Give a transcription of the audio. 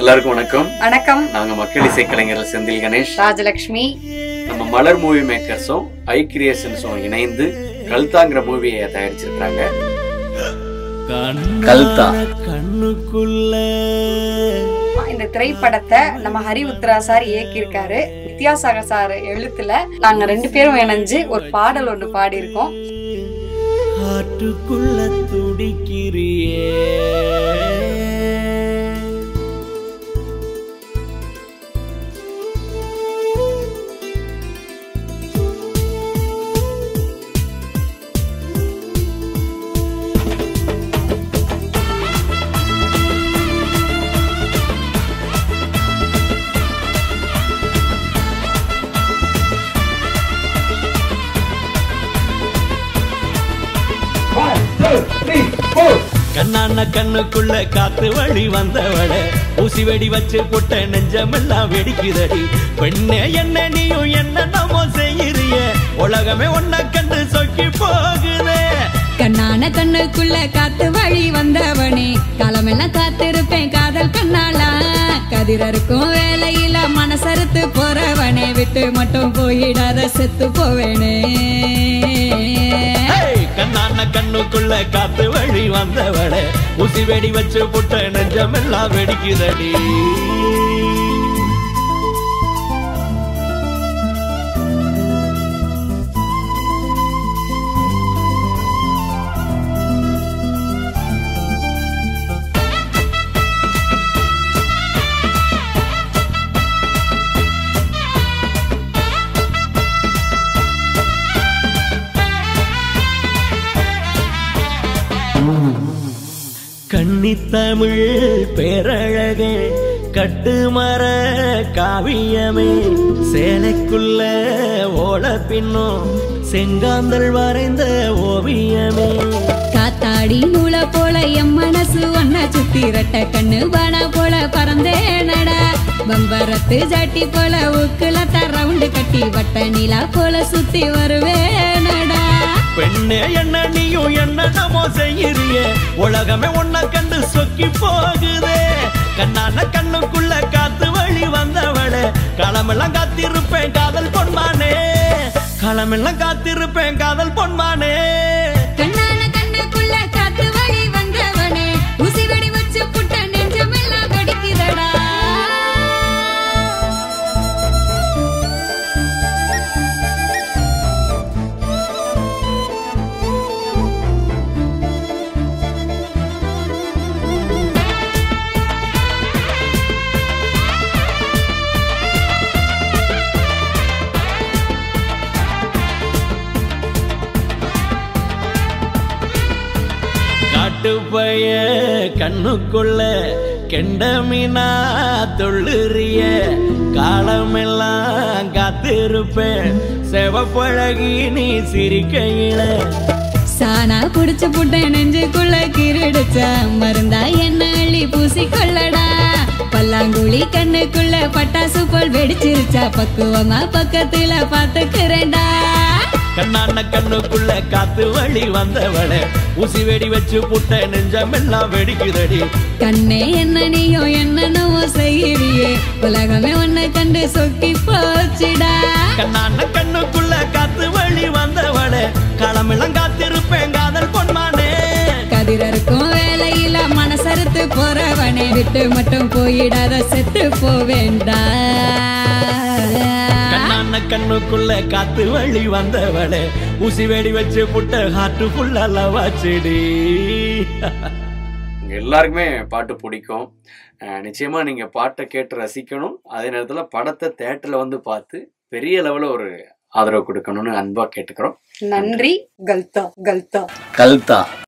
எல்லாருக்கும் வணக்கம் வணக்கம் நாங்க மக்கள் இசை கலைஞர்கள் செந்தில் கணேஷ் ராஜலக்ஷ்மி நம்ம மலர் மூவி மேக்கர்ஸும் ஐ கிரியேஷன்ஸும் இணைந்து கல்தாங்கிற மூவியை தயாரிச்சிருக்காங்க கல்தா கண்ணுக்குள்ள இந்த திரைப்படத்தை நம்ம ஹரி உத்ரா சார் இயக்கியிருக்காரு வித்யாசாகர் சார் எழுத்துல நாங்க ரெண்டு பேரும் இணைஞ்சு ஒரு பாடல் ஒண்ணு பாடியிருக்கோம் காட்டுக்குள்ள துடிக்கிறியே கண்ணான கண்ணுக்குள்ள காத்து வழி வந்தவள ஊசி வெடி வச்சு புட்ட நெஞ்சமெல்லாம் வெடிக்குதடி பெண்ணே என்ன நீயும் என்ன நம்ம செய்யறிய உலகமே ஒன்ன கண்டு சொக்கி போகுதே கண்ணான கண்ணுக்குள்ள காத்து வழி வந்தவனே காலமெல்லாம் காத்திருப்பேன் காதல் கண்ணாலா கதிரருக்கும் வேலையில மனசறுத்து போறவனே விட்டு மட்டும் போயிடாத செத்து போவேனே ஹேய், கண்ணான கண்ணுக்குள்ள காத்து வழி வந்தவள ஊசி வெடி வச்சு புட்ட நெஞ்சமெல்லாம் வெடிக்குதடி கன்னித்தமிழ் பேரழகே கட்டுமர காவியமே சேலைக்குள்ள ஓட பின்னும் செங்காந்தல் வரைந்த ஓவியமே காத்தாடி நூல போல எம் மனசு ஒன்ன சுத்தி ரெட்ட கண்ணு பானா போல பறந்தேனடா பம்பரத்து ஜாட்டி போல உக்குல ரவுண்டு கட்டி வட்ட நிலா போல சுத்தி வருவேனடா பெண்ணே என்ன நீயும் என்ன நமோ செய்யறிய உலகமே உன்னை கண்டு சொக்கி போகுதே கண்ணான கண்ணுக்குள்ள காத்து வழி வந்தவளே களமெல்லாம் காத்திருப்பேன் காதல் பொன்மானே களமெல்லாம் காத்திருப்பேன் காதல் பொன்மானே கண்ணான கண்ணுக்குள்ள காத்து வழி வந்தவனே ஊசி வெடி வச்சு புட்ட நெஞ்சமெல்லாம் கடிக்குதடா காட்டுப்பைய கண்ணுக்குள்ள கெண்ட மீனா தொள்ளுறிய காலமெல்லாம் காத்திருப்பேன் செவப்பழகி நீ சிரிக்கையில சானா புடிச்ச புட்ட நெஞ்சுக்குள்ள கிரிடுச்ச மருந்தா என்ன அள்ளி பூசி கொள்ளடா பல்லாங்குழி கண்ணுக்குள்ள பட்டாசு போல் வெடிச்சிருச்சா பக்குவமா பக்கத்துல பாத்துக்கிறேன்டா கண்ணான கண்ணுக்குள்ள காத்து வழி வந்தவள ஊசி வெடி வச்சு புட்ட நெஞ்சமெல்லாம் வெடிக்குதடி கண்ணே என்ன நீயும் என்னென்னவோ செய்யறியே உலகமே உன்னை கண்டு சொக்கி போச்சுடா கண்ணான கண்ணுக்குள்ள காத்து வழி வந்தவள களமெல்லாம் காத்திருப்பேன் காதல் பொன்மானே கதிரருக்கும் வேலையில மனசறுத்து போறவனே விட்டு மட்டும் போயிடாத செத்து போவேண்டா கண்ணான கண்ணுக்குள்ள காத்து வழி வந்தவளே ஊசி வெடி வச்சு புட்ட ஹார்ட்டு ஃபுல்லா லவாச்சுடி உங்க எல்லாருக்குமே பாட்டு பிடிக்கும் அஹ் நிச்சயமா நீங்க பாட்டை கேட்டு ரசிக்கணும் அதே நேரத்துல படத்தை தேட்டர்ல வந்து பார்த்து பெரிய லெவல்ல ஒரு ஆதரவு கொடுக்கணும்னு அன்பா கேட்டுக்கிறோம் நன்றி கல்தா கல்தா கல்தா